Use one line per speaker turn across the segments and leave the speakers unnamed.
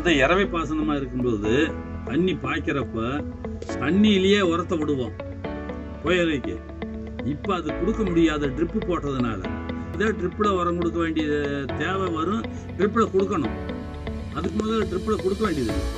அந்த இறவை பாசனமாக இருக்கும்போது தண்ணி பாய்க்கிறப்ப தண்ணியிலேயே உரத்தை விடுவோம் புயலுக்கு இப்போ அது கொடுக்க முடியாத ட்ரிப்பு போட்டதுனால இதே ட்ரிப்பில் உரம் கொடுக்க வேண்டிய தேவை வரும் ட்ரிப்பில் கொடுக்கணும் அதுக்கு முதல்ல ட்ரிப்பில் கொடுக்க வேண்டியது இல்லை.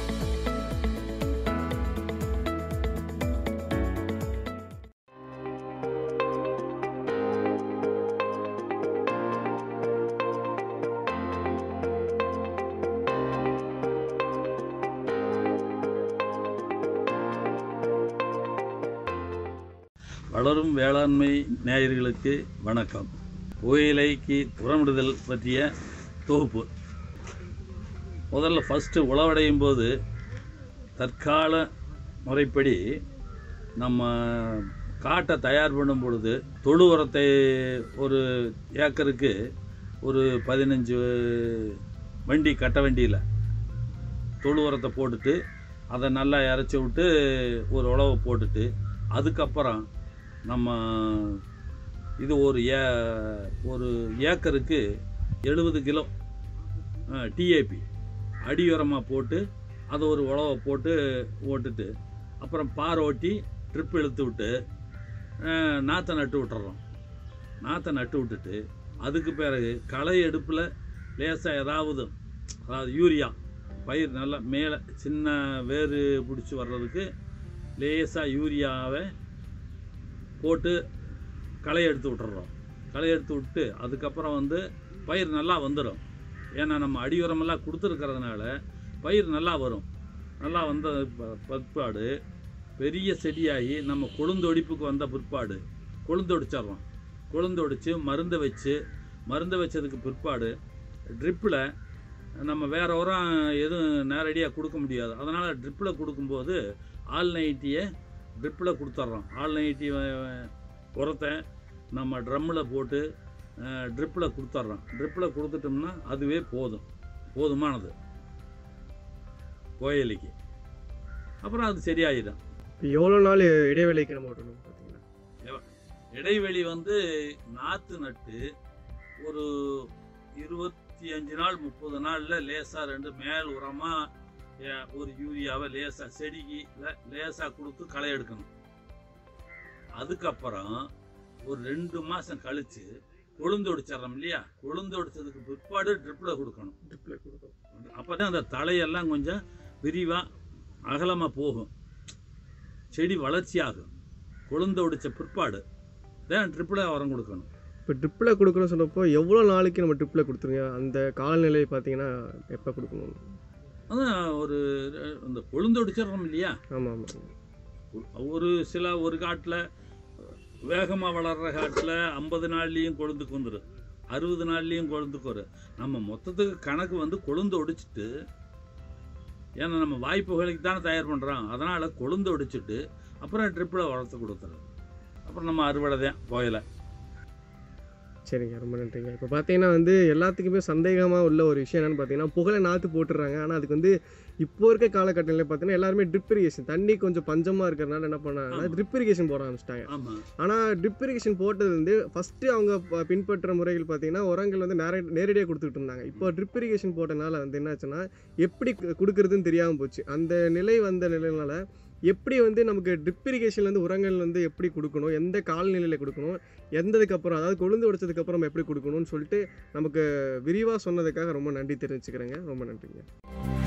வளரும் வேளாண்மை நேயர்களுக்கு வணக்கம் புகையிலைக்கு உரமிடுதல் பற்றிய தொகுப்பு முதல்ல ஃபஸ்ட்டு உழவடையும் போது தற்கால முறைப்படி நம்ம காட்டை தயார் பண்ணும் பொழுது தொழு உரத்தை ஒரு ஏக்கருக்கு ஒரு பதினஞ்சு வண்டி கட்ட வண்டியில் தொழு உரத்தை போட்டுட்டு அதை நல்லா இறச்சி விட்டு ஒரு உழவை போட்டுட்டு அதுக்கப்புறம் நம்ம இது ஒரு ஏ ஒரு ஏக்கருக்கு எழுபது கிலோ டிஏபி அடி உரமாக போட்டு அதை ஒரு உழவை போட்டு ஓட்டுட்டு அப்புறம் பார் ஓட்டி ட்ரிப் இழுத்து விட்டு அஹ், நாற்றை நட்டு விட்டுறோம் நாற்றை நட்டு விட்டுட்டு அதுக்கு பிறகு களை எடுப்பில் லேசாக ஏதாவது அதாவது யூரியா பயிர் நல்லா மேலே சின்ன வேர் பிடிச்சி வர்றதுக்கு லேசாக யூரியாவை போட்டு களை எடுத்து விட்டுறோம் களை எடுத்து விட்டு அதுக்கப்புறம் வந்து பயிர் நல்லா வந்துடும் ஏன்னா நம்ம அடி உரமெல்லாம் கொடுத்துருக்கறதுனால பயிர் நல்லா வரும் நல்லா வந்த ப- பிற்பாடு பெரிய செடியாகி நம்ம கொழுந்தொடிப்புக்கு வந்த பிற்பாடு கொழுந்தொடிச்சிட்றோம் கொழுந்தொடிச்சு மருந்தை வச்சு மருந்தை வச்சதுக்கு பிற்பாடு ட்ரிப்பில் நம்ம வேற உரம் எதுவும் நேரடியாக கொடுக்க முடியாது அதனால் ட்ரிப்பில் கொடுக்கும்போது ஆல் நைட்டியை ட்ரிப்பில் கொடுத்துட்றோம் ஆல் நைட்டி உரத்தை நம்ம ட்ரம்மில் போட்டு ட்ரிப்பில் கொடுத்துட்றோம் ட்ரிப்பில் கொடுத்துட்டோம்னா அதுவே போதும் போதுமானது கோயிலுக்கு அப்புறம் அது சரியாயிடும்
இப்போ எவ்வளோ நாள் இடைவேளைக்கு நம்ம விடணும் பார்த்தீங்கன்னா
இடைவெளி வந்து நாற்று நட்டு ஒரு இருபத்தி அஞ்சு நாள் முப்பது நாளில் லேசாக ரெண்டு மேல் உரமாக ஒரு யூரியாவை லேசாக செடிக்கு லே- லேசாக கொடுத்து களை எடுக்கணும் அதுக்கப்புறம் ஒரு ரெண்டு மாதம் கழித்து கொழுந்து ஒடிச்சிட்றோம் இல்லையா கொழுந்து ஒடிச்சதுக்கு பிற்பாடு ட்ரிப்பில் கொடுக்கணும்
ட்ரிப்பில் கொடுக்கும்
அப்போ தான் அந்த தலையெல்லாம் கொஞ்சம் விரிவாக அகலமாக போகும் செடி வளர்ச்சி ஆகும் கொழுந்து ஒடிச்ச பிற்பாடு தான் ட்ரிப்பில் உரம் கொடுக்கணும்
இப்போ ட்ரிப்பில் கொடுக்கணும்னு சொன்னப்போ எவ்வளோ நாளைக்கு நம்ம ட்ரிப்பில் கொடுத்துருங்க அந்த காலநிலை பார்த்தீங்கன்னா எப்போ கொடுக்கணும்
அதான் ஒரு ரெ- இந்த கொழுந்து ஒடிச்சிடுறோம் இல்லையா
ஆமாம் ஆமாம்
ஒரு சில ஒரு காட்டில் வேகமாக வளர்கிற காட்டில் ஐம்பது நாள்லேயும் கொழுந்துக்கு வந்துடும் அறுபது நாள்லேயும் கொழுந்துக்கு வரும் நம்ம மொத்தத்துக்கு கணக்கு வந்து கொழுந்து ஒடிச்சிட்டு ஏன்னா நம்ம வாய்ப்புகளுக்கு தானே தயார் பண்ணுறோம் அதனால் கொழுந்து ஒடிச்சிட்டு அப்புறம் ட்ரிப்பில் வளர்த்து கொடுத்துறது அப்புறம் நம்ம அறுவடை தான் போயலை
சரிங்க ரொம்ப நன்றிங்க இப்போ பார்த்தீங்கன்னா வந்து எல்லாத்துக்குமே சந்தேகமாக உள்ள ஒரு விஷயம் என்னன்னு பார்த்தீங்கன்னா புகழை நாற்று போட்டுடுறாங்க ஆனால் அதுக்கு வந்து இப்போ இருக்க காலகட்டத்தில் பார்த்தீங்கன்னா எல்லாருமே ட்ரிப் இரிகேஷன் தண்ணி கொஞ்சம் பஞ்சமாக இருக்கிறனால என்ன பண்ணாங்கன்னா
ஆமா.
ட்ரிப் இரிகேஷன் போட ஆரம்பிச்சிட்டாங்க
ஆமாம்
ஆனால் ட்ரிப் இரிகேஷன் போட்டது வந்து ஃபஸ்ட்டு அவங்க ப- பின்பற்ற முறைகள் பார்த்தீங்கன்னா உரங்கள் வந்து நேர நேரடியாக கொடுத்துட்டு இருந்தாங்க இப்போ ட்ரிப் இரிகேஷன் போட்டனால வந்து என்னாச்சுன்னா எப்படி கு- கொடுக்கறதுன்னு தெரியாமல் போச்சு அந்த நிலை வந்த நிலையினால எப்படி வந்து நமக்கு ட்ரிப் இரிகேஷன்லேருந்து உரங்கள் வந்து எப்படி கொடுக்கணும் எந்த காலநிலையில் கொடுக்கணும் எந்ததுக்கு அப்புறம் அதாவது கொழுந்து உடைச்சதுக்கு அப்புறம் நம்ம எப்படி கொடுக்கணும்னு சொல்லிட்டு நமக்கு விரிவாக சொன்னதுக்காக ரொம்ப நன்றி தெரிவிச்சுக்கிறேங்க ரொம்ப நன்றிங்க